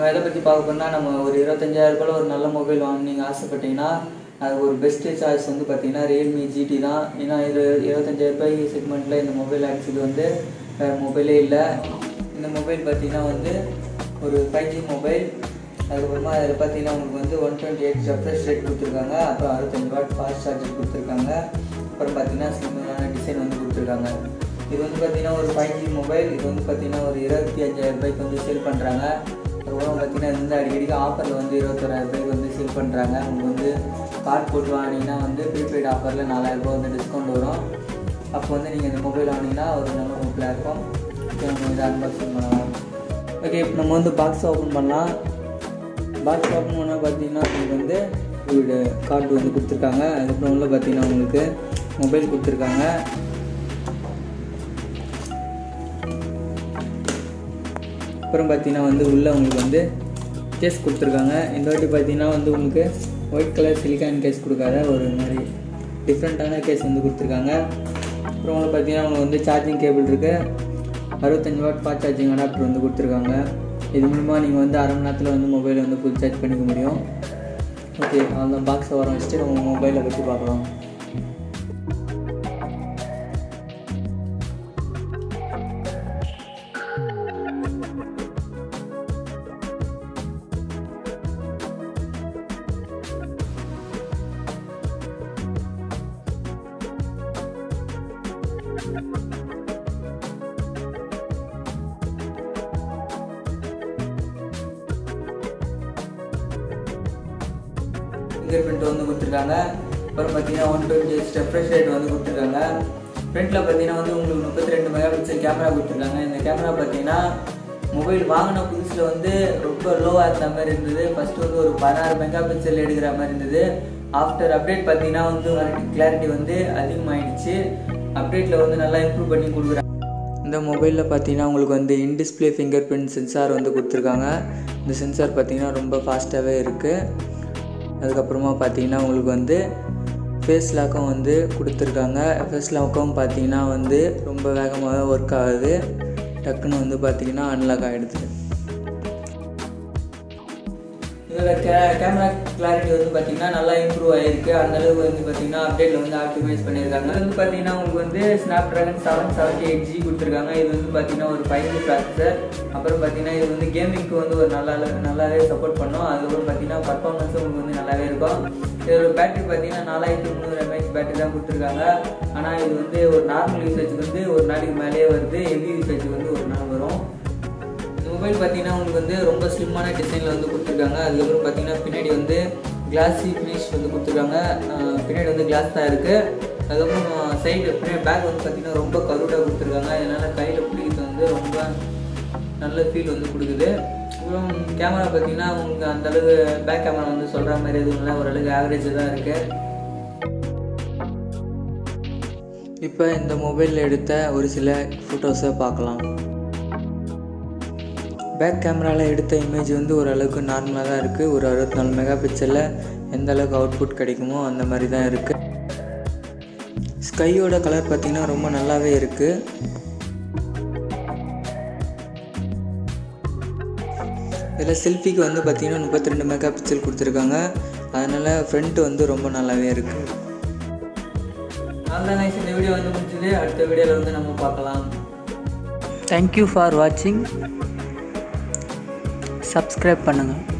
நம்ம எதை பற்றி பார்க்க போனால் நம்ம ஒரு இருபத்தஞ்சாயிரம் ரூபாயில் ஒரு நல்ல மொபைல் வாங்கினீங்க ஆசைப்பட்டீங்கன்னா அது ஒரு பெஸ்ட்டு சாய்ஸ் வந்து பார்த்தீங்கன்னா ரியல்மி ஜிடி தான் ஏன்னா இது இருபத்தஞ்சாயிரம் ரூபாய் செக்மெண்ட்டில் இந்த மொபைல் ஆக்சுவலி வந்து வேறு மொபைலே இல்லை இந்த மொபைல் பார்த்தீங்கன்னா வந்து ஒரு ஃபைவ் ஜி மொபைல் அதுக்கப்புறமா அதில் பார்த்தீங்கன்னா உங்களுக்கு வந்து one twenty eight refresh rate கொடுத்துருக்காங்க அப்புறம் அறுபத்தஞ்சு வாட் ஃபாஸ்ட் சார்ஜர் கொடுத்துருக்காங்க அப்புறம் பார்த்தீங்கன்னா சிம்பிளான டிசைன் வந்து கொடுத்துருக்காங்க இது வந்து பார்த்தீங்கன்னா ஒரு ஃபைவ் ஜி மொபைல் இது வந்து பார்த்தீங்கன்னா ஒரு இருபத்தி அஞ்சாயிரம் ரூபாய்க்கு வந்து சேல் பண்ணுறாங்க அதுக்கப்புறம் பார்த்தீங்கன்னா இது வந்து அடிக்கடிக்கு ஆஃபரில் வந்து இருபத்தோராயிரம் ரூபாய்க்கு வந்து சேல் பண்ணுறாங்க உங்களுக்கு வந்து கார்டு போட்டு வாங்கினீங்கன்னா வந்து ப்ரீபெய்ட் ஆஃபரில் நாலாயிரம் ரூபாய் வந்து டிஸ்கவுண்ட் வரும் அப்போ வந்து நீங்கள் இந்த மொபைல் வாங்கினீங்கன்னா ஒரு நல்ல மொபைலாக இருக்கும் இப்போ நம்ம இதை அன்பாக்சிங் பண்ணலாம் ஓகே இப்போ நம்ம வந்து பாக்ஸ் ஓப்பன் பண்ணலாம் பாக்ஸ் ஓப்பன் பண்ணால் பார்த்தீங்கன்னா உங்களுக்கு வந்து ஒரு கார்டு வந்து கொடுத்துருக்காங்க அதுக்கப்புறம் உள்ள பார்த்தீங்கன்னா உங்களுக்கு மொபைல் கொடுத்துருக்காங்க அப்புறம் பார்த்தீங்கன்னா வந்து உள்ளே உங்களுக்கு வந்து கேஸ் கொடுத்துருக்காங்க இந்த வாட்டி பார்த்தீங்கன்னா வந்து உங்களுக்கு ஒயிட் கலர் சிலிக்கான் கேஸ் கொடுக்காத ஒரு மாதிரி டிஃப்ரெண்ட்டான கேஸ் வந்து கொடுத்துருக்காங்க அப்புறம் உங்களுக்கு பார்த்தீங்கன்னா உங்களுக்கு வந்து சார்ஜிங் கேபிள் இருக்குது அறுபத்தஞ்சு வாட் ஃபாஸ்ட் சார்ஜிங் அடாப்டர் வந்து கொடுத்துருக்காங்க இது மூலிமா நீங்கள் வந்து அரை மணி நேரத்தில் வந்து மொபைலை வந்து ஃபுல் சார்ஜ் பண்ணிக்க முடியும் ஓகே அந்த பாக்ஸை வர வச்சுட்டு நம்ம மொபைலை பற்றி பார்க்கலாம் ஃபிங்கர் பிரிண்ட் வந்து கொடுத்துருக்காங்க அப்புறம் பார்த்தீங்கன்னா ஒன் டுவெண்ட்டி ரெஃப்ரெஷ் ரேட் வந்து கொடுத்துருக்காங்க ஃப்ரண்ட்டில் பார்த்தீங்கன்னா வந்து உங்களுக்கு முப்பத்தி ரெண்டு மெகா பிக்சல் கேமரா கொடுத்துருக்காங்க இந்த கேமரா பார்த்தீங்கன்னா மொபைல் வாங்கின புதுசில் வந்து ரொம்ப லோவாக இருந்த மாதிரி இருந்தது ஃபஸ்ட்டு வந்து ஒரு பதினாறு மெகா பிக்சல் எடுக்கிற மாதிரி இருந்தது ஆஃப்டர் அப்டேட் பார்த்தீங்கன்னா வந்து கிளாரிட்டி வந்து அதிகமாகிடுச்சு அப்டேட்டில் வந்து நல்லா இம்ப்ரூவ் பண்ணி கொடுக்குறாங்க இந்த மொபைலில் பார்த்தீங்கன்னா உங்களுக்கு வந்து இன்டிஸ்பிளே ஃபிங்கர் பிரிண்ட் சென்சார் வந்து கொடுத்துருக்காங்க இந்த சென்சார் பார்த்தீங்கன்னா ரொம்ப ஃபாஸ்ட்டாகவே இருக்குது அதுக்கப்புறமா பார்த்தீங்கன்னா உங்களுக்கு வந்து ஃபேஸ் லாக்கும் வந்து கொடுத்துருக்காங்க ஃபேஸ் லாக்கும் பார்த்தீங்கன்னா வந்து ரொம்ப வேகமாகவே ஒர்க் ஆகுது டக்குன்னு வந்து பார்த்தீங்கன்னா அன்லாக் ஆகிடுது இதில் கே கேமரா கிளாரிட்டி வந்து பார்த்தீங்கன்னா நல்லா இம்ப்ரூவ் ஆகிருக்கு அந்த அளவுக்கு வந்து பார்த்தீங்கன்னா அப்டேட்டில் வந்து ஆப்டிமைஸ் பண்ணியிருக்காங்க இது வந்து பார்த்தீங்கன்னா உங்களுக்கு வந்து Snapdragon seven seventy eight G கொடுத்துருக்காங்க இது வந்து பார்த்தீங்கன்னா ஒரு ஃபைவ் ஜி ப்ராசஸர் அப்புறம் பார்த்தீங்கன்னா இது வந்து கேமிங்க்கு வந்து ஒரு நல்லா நல்லாவே சப்போர்ட் பண்ணும் அதுக்கப்புறம் பார்த்தீங்கன்னா பர்ஃபார்மன்ஸும் உங்களுக்கு வந்து நல்லாவே இருக்கும் இதோட பேட்டரி பார்த்தீங்கன்னா நாலாயிரத்தி முந்நூறு எம்ஏஹெச் பேட்டரி தான் கொடுத்துருக்காங்க ஆனால் இது வந்து ஒரு நார்மல் யூசேஜுக்கு வந்து ஒரு நாளைக்கு மேலேயே வருது ஹெவி யூசேஜுக்கு வந்து ஒரு நாள் வரும் மொபைல் பார்த்தீங்கன்னா உங்களுக்கு வந்து ரொம்ப ஸ்லிம்மான டிசைனில் வந்து கொடுத்துருக்காங்க அதுக்கப்புறம் பார்த்தீங்கன்னா பின்னாடி வந்து கிளாஸி ஃபினிஷ் வந்து கொடுத்துருக்காங்க பின்னாடி வந்து கிளாஸ் தான் இருக்குது அதுக்கப்புறம் சைடு பின்னாடி பேக் வந்து பார்த்தீங்கன்னா ரொம்ப கருடாக கொடுத்துருக்காங்க அதனால் கையில் பிடிக்கிறது வந்து ரொம்ப நல்ல ஃபீல் வந்து கொடுக்குது அப்புறம் கேமரா பார்த்தீங்கன்னா உங்களுக்கு அந்தளவு பேக் கேமரா வந்து சொல்கிற மாதிரி எதுவும் இல்லை ஓரளவுக்கு ஆவரேஜாக தான் இருக்குது இப்போ இந்த மொபைலில் எடுத்த ஒரு சில ஃபோட்டோஸை பார்க்கலாம் பேக் கேமராவில் எடுத்த இமேஜ் வந்து ஓரளவுக்கு நார்மலாக தான் இருக்குது ஒரு அறுபத்தி நாலு மெகா பிக்சலில் எந்த அளவுக்கு அவுட்புட் கிடைக்குமோ அந்த மாதிரி தான் இருக்குது ஸ்கையோட கலர் பார்த்திங்கன்னா ரொம்ப நல்லாவே இருக்குது இதில் செல்ஃபிக்கு வந்து பார்த்திங்கன்னா முப்பத்தி ரெண்டு மெகா பிக்சல் கொடுத்துருக்காங்க அதனால் ஃப்ரண்ட் வந்து ரொம்ப நல்லாவே இருக்குது அவ்வளோதான் இந்த வீடியோ வந்து முடிஞ்சது அடுத்த வீடியோவில் வந்து நம்ம பார்க்கலாம் தேங்க்யூ ஃபார் வாட்சிங் சப்ஸ்கிரைப் பண்ணுங்கள்